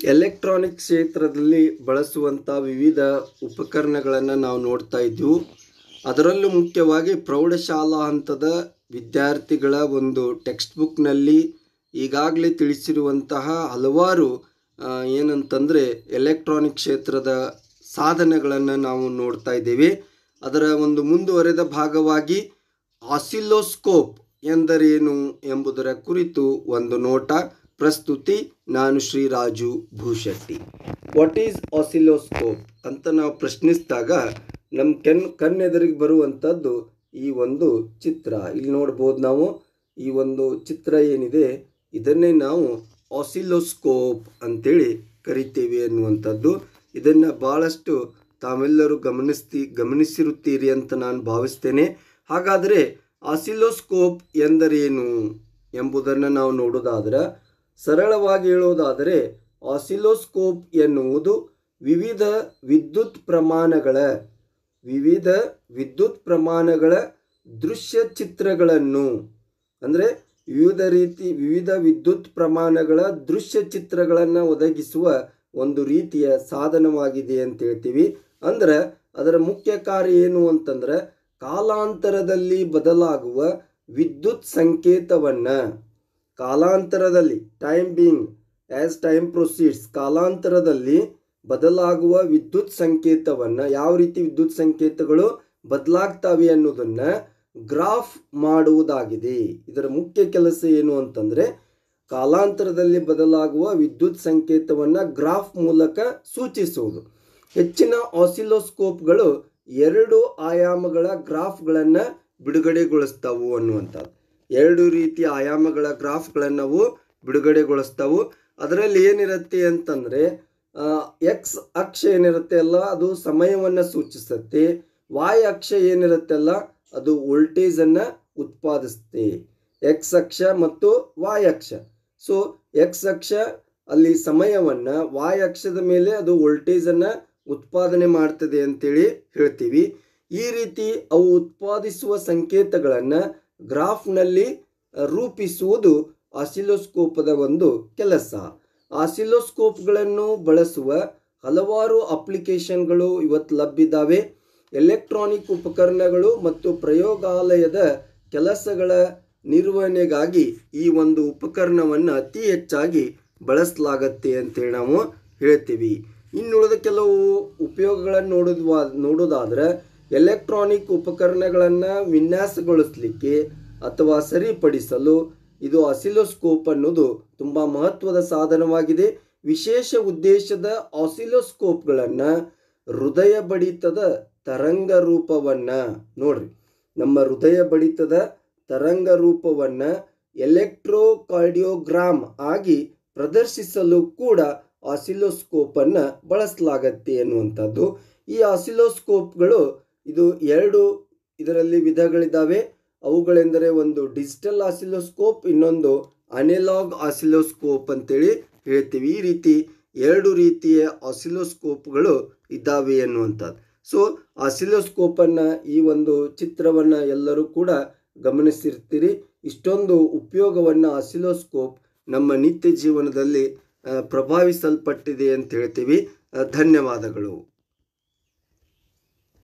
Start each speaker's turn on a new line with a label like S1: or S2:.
S1: electronic ಕ್ಷೇತ್ರದಲ್ಲಿ ಬಳಸುವಂಥ ವಿವಿಧ ಉಪಕರಣಗಳನ್ನು ನಾವು ನೋಡ್ತಾ ಇದ್ವು ಅದರಲ್ಲೂ ಮುಖ್ಯವಾಗಿ ಪ್ರೌಢಶಾಲಾ ಹಂತದ ವಿದ್ಯಾರ್ಥಿಗಳ ಒಂದು ಟೆಕ್ಸ್ಟ್ ಬುಕ್ನಲ್ಲಿ ಈಗಾಗಲೇ ತಿಳಿಸಿರುವಂತಹ ಹಲವಾರು ಆ, ಏನಂತಂದರೆ ಎಲೆಕ್ಟ್ರಾನಿಕ್ ಕ್ಷೇತ್ರದ ಸಾಧನಗಳನ್ನು ನಾವು ನೋಡ್ತಾ ಇದ್ದೇವೆ ಅದರ ಒಂದು ಮುಂದುವರೆದ ಭಾಗವಾಗಿ ಆಸಿಲೋಸ್ಕೋಪ್ ಎಂದರೇನು ಎಂಬುದರ ಕುರಿತು ಒಂದು ನೋಟ ಪ್ರಸ್ತುತಿ ನಾನು Sriraju Bhushetti what is oscilloscope ಅಂತ ನಾವು ಪ್ರಶ್ನಿಸಿದಾಗ ನಮ್ಮ ಕೆನ್ ಕಣ್ಣೆದುರಿಗೆ ಬರುವಂಥದ್ದು ಈ ಒಂದು ಚಿತ್ರ ಇಲ್ಲಿ ನೋಡ್ಬೋದು ನಾವು ಈ ಒಂದು ಚಿತ್ರ ಏನಿದೆ ಇದನ್ನೇ ನಾವು ಆಸಿಲೋಸ್ಕೋಪ್ ಅಂತೇಳಿ ಕರಿತೇವೆ ಅನ್ನುವಂಥದ್ದು ಇದನ್ನು ಭಾಳಷ್ಟು ತಾವೆಲ್ಲರೂ ಗಮನಿಸ್ತಿ ಗಮನಿಸಿರುತ್ತೀರಿ ಅಂತ ನಾನು ಭಾವಿಸ್ತೇನೆ ಹಾಗಾದರೆ ಆಸಿಲೋಸ್ಕೋಪ್ ಎಂದರೇನು ಎಂಬುದನ್ನು ನಾವು ನೋಡೋದಾದರೆ ಸರಳವಾಗಿ ಹೇಳೋದಾದರೆ ಆಸಿಲೋಸ್ಕೋಪ್ ಎನ್ನುವುದು ವಿವಿಧ ವಿದ್ಯುತ್ ಪ್ರಮಾಣಗಳ ವಿವಿಧ ವಿದ್ಯುತ್ ಪ್ರಮಾಣಗಳ ದೃಶ್ಯ ಚಿತ್ರಗಳನ್ನು ಅಂದರೆ ವಿವಿಧ ರೀತಿ ವಿವಿಧ ವಿದ್ಯುತ್ ಪ್ರಮಾಣಗಳ ದೃಶ್ಯ ಚಿತ್ರಗಳನ್ನು ಒದಗಿಸುವ ಒಂದು ರೀತಿಯ ಸಾಧನವಾಗಿದೆ ಅಂತ ಹೇಳ್ತೀವಿ ಅಂದ್ರೆ ಅದರ ಮುಖ್ಯ ಕಾರ್ಯ ಏನು ಅಂತಂದ್ರೆ ಕಾಲಾಂತರದಲ್ಲಿ ಬದಲಾಗುವ ವಿದ್ಯುತ್ ಸಂಕೇತವನ್ನು ಕಾಲಾಂತರದಲ್ಲಿ time being as time proceeds ಕಾಲಾಂತರದಲ್ಲಿ ಬದಲಾಗುವ ವಿದ್ಯುತ್ ಸಂಕೇತವನ್ನು ಯಾವ ರೀತಿ ವಿದ್ಯುತ್ ಸಂಕೇತಗಳು ಬದಲಾಗ್ತವೆ ಅನ್ನೋದನ್ನು ಗ್ರಾಫ್ ಮಾಡುವುದಾಗಿದೆ ಇದರ ಮುಖ್ಯ ಕೆಲಸ ಏನು ಅಂತಂದರೆ ಕಾಲಾಂತರದಲ್ಲಿ ಬದಲಾಗುವ ವಿದ್ಯುತ್ ಸಂಕೇತವನ್ನು ಗ್ರಾಫ್ ಮೂಲಕ ಸೂಚಿಸುವುದು ಹೆಚ್ಚಿನ ಆಸಿಲೋಸ್ಕೋಪ್ಗಳು ಎರಡು ಆಯಾಮಗಳ ಗ್ರಾಫ್ಗಳನ್ನು ಬಿಡುಗಡೆಗೊಳಿಸ್ತಾವು ಅನ್ನುವಂಥದ್ದು ಎರಡು ರೀತಿಯ ಆಯಾಮಗಳ ಗ್ರಾಫ್ಗಳನ್ನು ಅವು ಬಿಡುಗಡೆಗೊಳಿಸ್ತಾವು ಅದರಲ್ಲಿ ಏನಿರುತ್ತೆ ಅಂತಂದರೆ ಎಕ್ಸ್ ಅಕ್ಷ ಏನಿರುತ್ತೆ ಅಲ್ಲ ಅದು ಸಮಯವನ್ನು ಸೂಚಿಸುತ್ತೆ ವಾಯ್ ಅಕ್ಷ ಏನಿರುತ್ತೆ ಅಲ್ಲ ಅದು ವೋಲ್ಟೇಜನ್ನು ಉತ್ಪಾದಿಸುತ್ತೆ ಎಕ್ಸ್ ಅಕ್ಷ ಮತ್ತು ವಾಯ್ ಅಕ್ಷ ಸೊ ಎಕ್ಸ್ ಅಕ್ಷ ಅಲ್ಲಿ ಸಮಯವನ್ನು ವಾಯ್ ಅಕ್ಷದ ಮೇಲೆ ಅದು ವೋಲ್ಟೇಜನ್ನು ಉತ್ಪಾದನೆ ಮಾಡ್ತದೆ ಅಂತೇಳಿ ಹೇಳ್ತೀವಿ ಈ ರೀತಿ ಅವು ಉತ್ಪಾದಿಸುವ ಸಂಕೇತಗಳನ್ನು ಗ್ರಾಫ್ನಲ್ಲಿ ರೂಪಿಸುವುದು ಆಸಿಲೋಸ್ಕೋಪದ ಒಂದು ಕೆಲಸ ಆಸಿಲೋಸ್ಕೋಪ್ಗಳನ್ನು ಬಳಸುವ ಹಲವಾರು ಅಪ್ಲಿಕೇಶನ್ಗಳು ಇವತ್ತು ಲಭ್ಯವಿದ್ದಾವೆ ಎಲೆಕ್ಟ್ರಾನಿಕ್ ಉಪಕರಣಗಳು ಮತ್ತು ಪ್ರಯೋಗಾಲಯದ ಕೆಲಸಗಳ ನಿರ್ವಹಣೆಗಾಗಿ ಈ ಒಂದು ಉಪಕರಣವನ್ನು ಅತಿ ಹೆಚ್ಚಾಗಿ ಬಳಸಲಾಗತ್ತೆ ಅಂತೇಳಿ ನಾವು ಹೇಳ್ತೀವಿ ಇನ್ನುಳಿದ ಕೆಲವು ಉಪಯೋಗಗಳನ್ನು ನೋಡೋದ್ವಾ ನೋಡೋದಾದ್ರೆ ಎಲೆಕ್ಟ್ರಾನಿಕ್ ಉಪಕರಣಗಳನ್ನು ವಿನ್ಯಾಸಗೊಳಿಸಲಿಕ್ಕೆ ಅಥವಾ ಸರಿಪಡಿಸಲು ಇದು ಅಸಿಲೋಸ್ಕೋಪ್ ಅನ್ನೋದು ತುಂಬ ಮಹತ್ವದ ಸಾಧನವಾಗಿದೆ ವಿಶೇಷ ಉದ್ದೇಶದ ಆಸಿಲೋಸ್ಕೋಪ್ಗಳನ್ನು ಹೃದಯ ಬಡಿತದ ತರಂಗ ರೂಪವನ್ನು ನೋಡ್ರಿ ನಮ್ಮ ಹೃದಯ ಬಡಿತದ ತರಂಗ ರೂಪವನ್ನು ಎಲೆಕ್ಟ್ರೋಕಾರ್ಡಿಯೋಗ್ರಾಮ್ ಆಗಿ ಪ್ರದರ್ಶಿಸಲು ಕೂಡ ಆಸಿಲೋಸ್ಕೋಪನ್ನು ಬಳಸಲಾಗತ್ತೆ ಎನ್ನುವಂಥದ್ದು ಈ ಆಸಿಲೋಸ್ಕೋಪ್ಗಳು ಇದು ಎರಡು ಇದರಲ್ಲಿ ವಿಧಗಳಿದ್ದಾವೆ ಅವುಗಳೆಂದರೆ ಒಂದು ಡಿಜಿಟಲ್ ಆಸಿಲೋಸ್ಕೋಪ್ ಇನ್ನೊಂದು ಅನೆಲಾಗ್ ಆಸಿಲೋಸ್ಕೋಪ್ ಅಂತೇಳಿ ಹೇಳ್ತೀವಿ ಈ ರೀತಿ ಎರಡು ರೀತಿಯ ಆಸಿಲೋಸ್ಕೋಪ್ಗಳು ಇದ್ದಾವೆ ಎನ್ನುವಂಥದ್ದು ಸೊ ಆಸಿಲೋಸ್ಕೋಪನ್ನು ಈ ಒಂದು ಚಿತ್ರವನ್ನು ಎಲ್ಲರೂ ಕೂಡ ಗಮನಿಸಿರ್ತೀರಿ ಇಷ್ಟೊಂದು ಉಪಯೋಗವನ್ನು ಆಸಿಲೋಸ್ಕೋಪ್ ನಮ್ಮ ನಿತ್ಯ ಜೀವನದಲ್ಲಿ ಆ, ಪ್ರಭಾವಿಸಲ್ಪಟ್ಟಿದೆ ಅಂತ ಹೇಳ್ತೀವಿ ಆ, ಧನ್ಯವಾದಗಳು